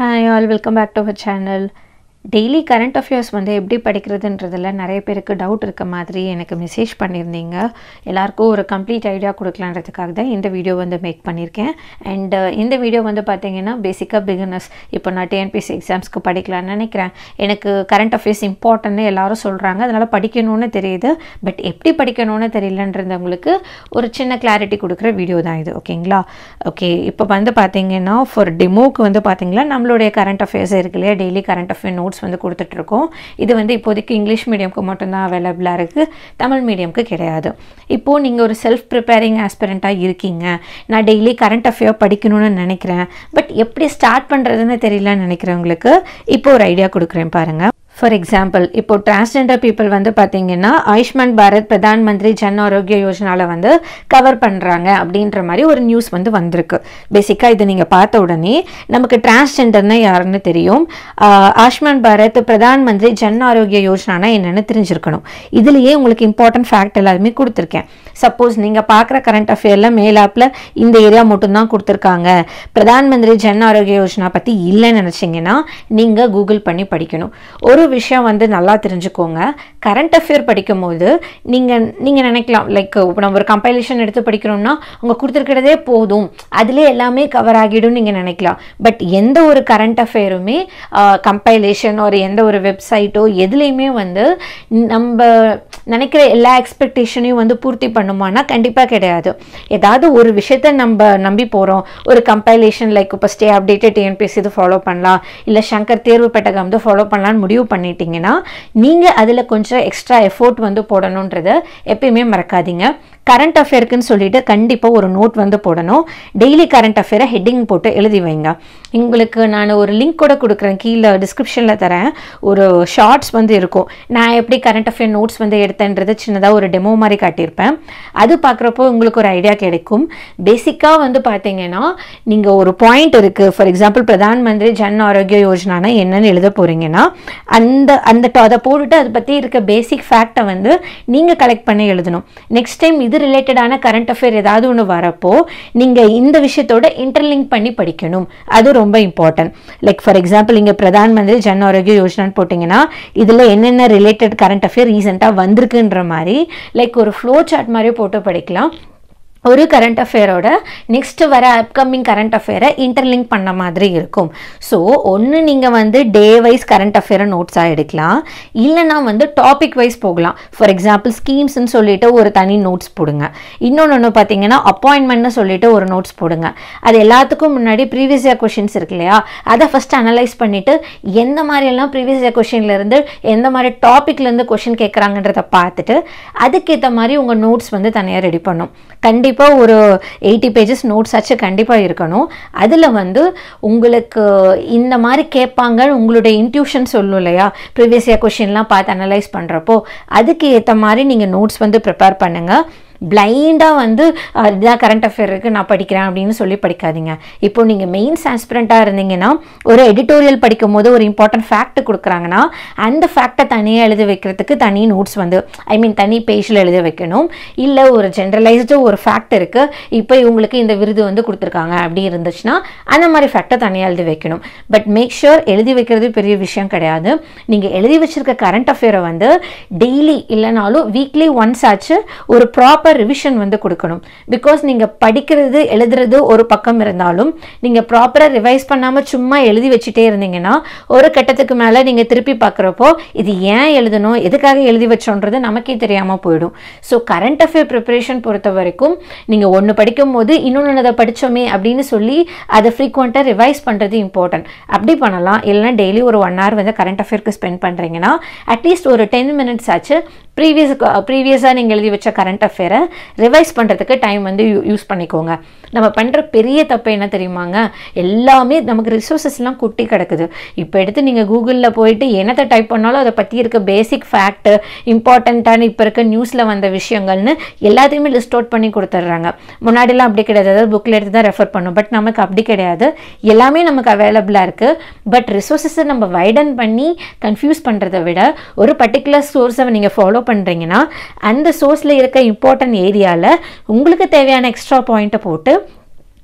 hi all welcome back to our channel daily current affairs வந்து எப்படி படிக்கிறதுன்றதில் நிறைய பேருக்கு டவுட் இருக்க மாதிரி எனக்கு மெசேஜ் பண்ணியிருந்தீங்க எல்லாருக்கும் ஒரு கம்ப்ளீட் ஐடியா கொடுக்கலான்றதுக்காக தான் இந்த வீடியோ வந்து மேக் பண்ணியிருக்கேன் அண்ட் இந்த வீடியோ வந்து பார்த்தீங்கன்னா பேசிக்காக பிகினர்ஸ் இப்போ நான் டிஎன்பிஎஸ்சி எக்ஸாம்ஸ்க்கு படிக்கலாம்னு நினைக்கிறேன் எனக்கு கரண்ட் அஃபேர்ஸ் இம்பார்ட்டன்ட்னு எல்லாரும் சொல்கிறாங்க அதனால் படிக்கணும்னு தெரியுது பட் எப்படி படிக்கணும்னு தெரியலன்றவங்களுக்கு ஒரு சின்ன கிளாரிட்டி கொடுக்குற வீடியோ தான் இது ஓகேங்களா ஓகே இப்போ வந்து பார்த்தீங்கன்னா ஃபார் டெமோக்கு வந்து பார்த்தீங்கன்னா நம்மளுடைய கரண்ட் அஃபேர்ஸ் இருக்கு இல்லையா டெய்லி கரண்ட் அஃபேர் நோட்ஸ் வந்து கொடுத்துட்ருக்கோம் இது வந்து இப்போதைக்கு இங்கிலீஷ் மீடியம்க்கு மட்டும்தான் அவைலபிளாக இருக்குது தமிழ் மீடியம்க்கு கிடையாது இப்போது நீங்கள் ஒரு செல்ஃப் ப்ரிப்பேரிங் ஆஸ்பிரண்ட்டாக இருக்கீங்க நான் டெய்லி கரண்ட் அஃபேர் படிக்கணும்னு நினைக்கிறேன் பட் எப்படி ஸ்டார்ட் பண்ணுறதுன்னு தெரியலன்னு நினைக்கிறவங்களுக்கு இப்போ ஒரு ஐடியா கொடுக்குறேன் பாருங்கள் ஃபார் எக்ஸாம்பிள் இப்போ டிரான்ஸ்ஜெண்டர் பீப்புள் வந்து பார்த்தீங்கன்னா ஆயுஷ்மான் பாரத் பிரதான் மந்திரி ஜன் ஆரோக்கிய யோஜனாவில் வந்து கவர் பண்ணுறாங்க அப்படின்ற மாதிரி ஒரு நியூஸ் வந்து வந்திருக்கு பேசிக்காக இதை நீங்கள் பார்த்த உடனே நமக்கு டிரான்ஸ்ஜெண்டர்னா யாருன்னு தெரியும் ஆஹ் ஆயுஷ்மான் பாரத் பிரதான் மந்திரி ஜன் ஆரோக்கிய யோஜனானா என்னென்னு தெரிஞ்சிருக்கணும் இதுலேயே உங்களுக்கு இம்பார்ட்டன்ட் ஃபேக்ட் எல்லாருமே கொடுத்துருக்கேன் சப்போஸ் நீங்கள் பார்க்குற கரண்ட் அஃபேரில் மேலாப்பில் இந்த ஏரியா மட்டும்தான் கொடுத்துருக்காங்க பிரதான் மந்திரி ஜன் ஆரோக்கிய யோஜனா பற்றி இல்லைன்னு நினச்சிங்கன்னா நீங்கள் கூகுள் பண்ணி படிக்கணும் ஒரு விஷயம் வந்து நல்லா தெரிஞ்சுக்கோங்க கரண்ட் அஃபேர் படிக்கும்போது நீங்கள் நீங்கள் நினைக்கலாம் லைக் இப்போ நம்ம ஒரு கம்பைலேஷன் எடுத்து படிக்கிறோம்னா அவங்க கொடுத்துருக்கிறதே போதும் அதிலே எல்லாமே கவர் ஆகிடும் நீங்கள் நினைக்கலாம் பட் எந்த ஒரு கரண்ட் அஃபேருமே கம்பைலேஷன் ஒரு எந்த ஒரு வெப்சைட்டோ எதுலேயுமே வந்து நம்ம நினைக்கிற எல்லா எக்ஸ்பெக்டேஷனையும் வந்து பூர்த்தி பண்ணுமானா கண்டிப்பாக கிடையாது ஏதாவது ஒரு விஷயத்த நம்ம நம்பி போகிறோம் ஒரு கம்பைலேஷன் லைக் இப்போ ஸ்டே அப்டேட்டட் டிஎன்பிஎஸ் இது ஃபாலோ பண்ணலாம் இல்லை சங்கர் தேர்வு பெட்டகம் வந்து ஃபாலோ பண்ணலான்னு முடிவு பண்ணிட்டீங்கன்னா நீங்கள் அதில் கொஞ்சம் எக்ஸ்ட்ரா எஃபோர்ட் வந்து போடணுன்றத எப்பயுமே மறக்காதீங்க கரண்ட் அஃபேருக்குன்னு சொல்லிட்டு கண்டிப்பாக ஒரு நோட் வந்து போடணும் டெய்லி கரண்ட் அஃபேரை ஹெட்டிங் போட்டு எழுதி வைங்க உங்களுக்கு நான் ஒரு லிங்க் கூட கொடுக்குறேன் கீழே டிஸ்கிரிப்ஷனில் தரேன் ஒரு ஷார்ட்ஸ் வந்து இருக்கும் நான் எப்படி கரண்ட் அஃபேர் நோட்ஸ் வந்து எடுத்தேன்றது சின்னதாக ஒரு டெமோ மாதிரி காட்டியிருப்பேன் அது பார்க்குறப்போ உங்களுக்கு ஒரு ஐடியா கிடைக்கும் பேசிக்காக வந்து பார்த்தீங்கன்னா நீங்கள் ஒரு பாயிண்ட் இருக்குது ஃபார் எக்ஸாம்பிள் பிரதான் மந்திரி ஜன் ஆரோக்கிய யோஜனானா என்னன்னு எழுத போகிறீங்கன்னா அந்த அந்த to- அதை போட்டுட்டு அதை பற்றி இருக்க பேசிக் ஃபேக்டை வந்து நீங்கள் கலெக்ட் பண்ணி எழுதணும் நெக்ஸ்ட் டைம் இது ரிலேட்டடான கரண்ட் அஃபேர் ஏதாவது ஒன்று வரப்போ நீங்கள் இந்த விஷயத்தோட இன்டர்லிங்க் பண்ணி படிக்கணும் அது ரொம்ப இம்பார்ட்டன்ட் லைக் ஃபார் எக்ஸாம்பிள் இங்கே பிரதான் மந்திரி ஜன் ஆரோக்கிய யோஜனான்னு போட்டிங்கன்னா இதில் என்னென்ன ரிலேட்டட் கரண்ட் அஃபேர் ரீசெண்டாக வந்திருக்குன்ற மாதிரி லைக் ஒரு ஃப்ளோ சார்ட் மாதிரி போட்டு படிக்கலாம் ஒரு கரண்ட் அஃபேரோட நெக்ஸ்ட் வர அப்கமிங் கரண்ட் அஃபேரை இன்டர்லிங்க் பண்ண மாதிரி இருக்கும் ஸோ ஒன்று நீங்கள் வந்து டே வைஸ் கரண்ட் அஃபேரை நோட்ஸாக எடுக்கலாம் இல்லைனா வந்து டாபிக் வைஸ் போகலாம் ஃபார் எக்ஸாம்பிள் ஸ்கீம்ஸ்னு சொல்லிட்டு ஒரு தனி நோட்ஸ் போடுங்க இன்னொன்று ஒன்று பார்த்தீங்கன்னா அப்பாயின்மெண்ட்னு சொல்லிட்டு ஒரு நோட்ஸ் போடுங்க அது எல்லாத்துக்கும் முன்னாடி ப்ரீவியஸ் இயர் கொஷின்ஸ் இருக்கு இல்லையா அதை ஃபஸ்ட் அனலைஸ் பண்ணிவிட்டு எந்த மாதிரியெல்லாம் ப்ரீவியஸ் இயர் கொஷின்லேருந்து எந்த மாதிரி டாப்பிக்லேருந்து கொஷின் கேட்குறாங்கன்றத பார்த்துட்டு அதுக்கேற்ற மாதிரி உங்கள் நோட்ஸ் வந்து தனியாக ரெடி பண்ணும் கண்டிப்பாக ஒரு எயிட்டி பேஜஸ் நோட்ஸ் ஆச்சு கண்டிப்பாக இருக்கணும் அதில் வந்து உங்களுக்கு இந்த மாதிரி கேட்பாங்க உங்களுடைய இன்ட்யூஷன் சொல்லும் இல்லையா ப்ரீவியஸ் இயர் கொஷின்லாம் பார்த்து அனலைஸ் பண்ணுறப்போ அதுக்கு ஏற்ற மாதிரி நீங்கள் நோட்ஸ் வந்து ப்ரிப்பேர் பண்ணுங்கள் பிளைண்டாக வந்து அஹ், இதுதான் கரண்ட் அஃபேர் இருக்குது நான் படிக்கிறேன் அப்படின்னு சொல்லி படிக்காதீங்க இப்போ நீங்கள் மெயின்ஸ் ஆஸ்பிரண்ட்டாக இருந்தீங்கன்னா ஒரு எடிட்டோரியல் படிக்கும் போது ஒரு இம்பார்ட்டன்ட் ஃபேக்ட் கொடுக்குறாங்கன்னா அந்த ஃபேக்டை தனியாக எழுதி வைக்கிறதுக்கு தனி நோட்ஸ் வந்து ஐ மீன் தனி பேஜில் எழுதி வைக்கணும் இல்லை ஒரு ஜென்ரலைஸ்டு ஒரு ஃபேக்ட் இருக்குது இப்போ இவங்களுக்கு இந்த விருது வந்து கொடுத்துருக்காங்க அப்படி இருந்துச்சுன்னா அந்த மாதிரி ஃபேக்டை தனியாக எழுதி வைக்கணும் பட் மேக் ஷூர் எழுதி வைக்கிறது பெரிய விஷயம் கிடையாது நீங்கள் எழுதி வச்சிருக்க கரண்ட் அஃபேரை வந்து டெய்லி இல்லைனாலும் வீக்லி ஒன்ஸ் ஆச்சு ஒரு ப்ராப்பர் ரிவிஷன் வந்து கொடுக்கணும் பிகாஸ் நீங்கள் படிக்கிறது எழுதுறது ஒரு பக்கம் இருந்தாலும் நீங்கள் ப்ராப்பராக ரிவைஸ் பண்ணாமல் சும்மா எழுதி வச்சுட்டே இருந்தீங்கன்னா ஒரு கட்டத்துக்கு மேலே நீங்கள் திருப்பி பார்க்குறப்போ இது ஏன் எழுதணும் எதுக்காக எழுதி வச்சோன்றது நமக்கே தெரியாமல் போயிடும் ஸோ கரண்ட் அஃபேர் ப்ரிப்பரேஷன் பொறுத்த வரைக்கும் நீங்கள் ஒன்று படிக்கும் போது இன்னொன்று அதை படித்தோமே அப்படின்னு சொல்லி அதை ஃப்ரீக்வெண்ட்டாக ரிவைஸ் பண்ணுறது இம்பார்ட்டன்ட் அப்படி பண்ணலாம் இல்லைனா டெய்லி ஒரு ஒன் ஹவர் வந்து கரண்ட் அஃபேருக்கு ஸ்பெண்ட் பண்ணுறீங்கன்னா அட்லீஸ்ட் ஒரு டென் மினிட்ஸ் ஆச்சு ப்ரீவியஸ் ப்ரீவியஸாக நீங்கள் எழுதி வச்ச கரண்ட் அஃபேரை ரிவைஸ் பண்ணுறதுக்கு டைம் வந்து யூஸ் பண்ணிக்கோங்க நம்ம பண்ணுற பெரிய தப்பு என்ன தெரியுமாங்க எல்லாமே நமக்கு ரிசோர்ஸஸ்லாம் குட்டி கிடக்குது இப்போ எடுத்து நீங்கள் கூகுளில் போயிட்டு என்னத்தை டைப் பண்ணாலும் அதை பற்றி இருக்க பேசிக் ஃபேக்ட்டு இம்பார்ட்டண்ட்டான இப்போ இருக்க நியூஸில் வந்த விஷயங்கள்னு எல்லாத்தையுமே லிஸ்ட் அவுட் பண்ணி கொடுத்துட்றாங்க முன்னாடிலாம் அப்படி கிடையாது அதாவது புக்கில் எடுத்து தான் ரெஃபர் பண்ணும் பட் நமக்கு அப்படி கிடையாது எல்லாமே நமக்கு அவைலபிளாக இருக்குது பட் ரிசோர்ஸஸை நம்ம வைடன் பண்ணி கன்ஃபியூஸ் பண்ணுறதை விட ஒரு பர்டிகுலர் சோர்ஸை நீங்கள் ஃபாலோ பண்ணுறீங்கன்னா அந்த சோர்ஸில் இருக்க இம்பார்ட்டன்ட் ஏரியாவில் உங்களுக்கு தேவையான எக்ஸ்ட்ரா பாயிண்ட்டை போட்டு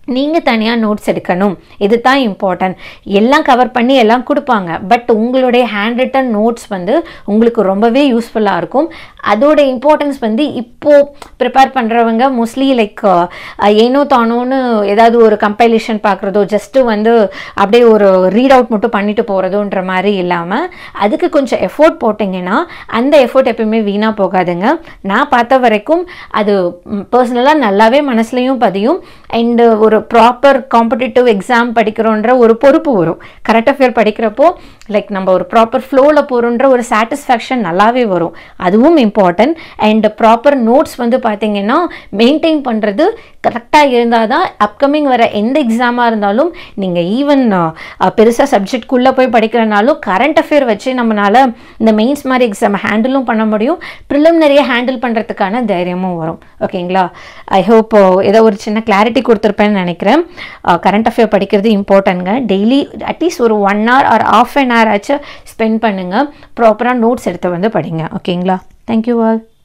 நீங்கள் தனியாக நோட்ஸ் எடுக்கணும் இது தான் இம்பார்ட்டன்ட் எல்லாம் கவர் பண்ணி எல்லாம் கொடுப்பாங்க பட் உங்களுடைய ஹேண்ட் ரிட்டன் நோட்ஸ் வந்து உங்களுக்கு ரொம்பவே யூஸ்ஃபுல்லாக இருக்கும் அதோட இம்பார்ட்டன்ஸ் வந்து இப்போது ப்ரிப்பேர் பண்ணுறவங்க மோஸ்ட்லி லைக் ஏனோ தானோன்னு ஏதாவது ஒரு கம்பைலேஷன் பார்க்குறதோ ஜஸ்ட்டு வந்து அப்படியே ஒரு ரீட் அவுட் மட்டும் பண்ணிட்டு போகிறதோன்ற மாதிரி இல்லாமல் அதுக்கு கொஞ்சம் எஃபோர்ட் போட்டிங்கன்னா அந்த எஃபோர்ட் எப்பயுமே வீணாக போகாதுங்க நான் பார்த்த வரைக்கும் அது பர்சனலாக நல்லாவே மனசுலையும் பதியும் அண்டு ஒரு ப்ராப்பர் காம்படிட்டிவ் எக்ஸாம் படிக்கிறோன்ற ஒரு பொறுப்பு வரும் கரெக்ட் அஃபேர் படிக்கிறப்போ லைக் நம்ம ஒரு ப்ராப்பர் ஃப்ளோவில் போகிறோன்ற ஒரு சாட்டிஸ்ஃபேக்ஷன் நல்லாவே வரும் அதுவும் இம்பார்ட்டன்ட் அண்ட் ப்ராப்பர் நோட்ஸ் வந்து பார்த்தீங்கன்னா மெயின்டைன் பண்ணுறது கரெக்டாக இருந்தால் தான் அப்கமிங் வர எந்த எக்ஸாமாக இருந்தாலும் நீங்கள் ஈவன் பெருசாக சப்ஜெக்ட்குள்ளே போய் படிக்கிறனாலும் கரண்ட் அஃபேர் வச்சு நம்மளால் இந்த மெயின்ஸ் மாதிரி எக்ஸாம் ஹேண்டிலும் பண்ண முடியும் ப்ரிலிமினரியை ஹேண்டில் பண்ணுறதுக்கான தைரியமும் வரும் ஓகேங்களா ஐ ஹோப் ஏதோ ஒரு சின்ன கிளாரிட்டி கொடுத்துருப்பேன்னு நினைக்கிறேன் கரண்ட் அஃபேர் படிக்கிறது இம்பார்ட்டன்ங்க டெய்லி அட்லீஸ்ட் ஒரு one hour or half an hour ஆச்சு ஸ்பெண்ட் பண்ணுங்கள் ப்ராப்பராக நோட்ஸ் எடுத்து வந்து படிங்க ஓகேங்களா தேங்க்யூ ஆல்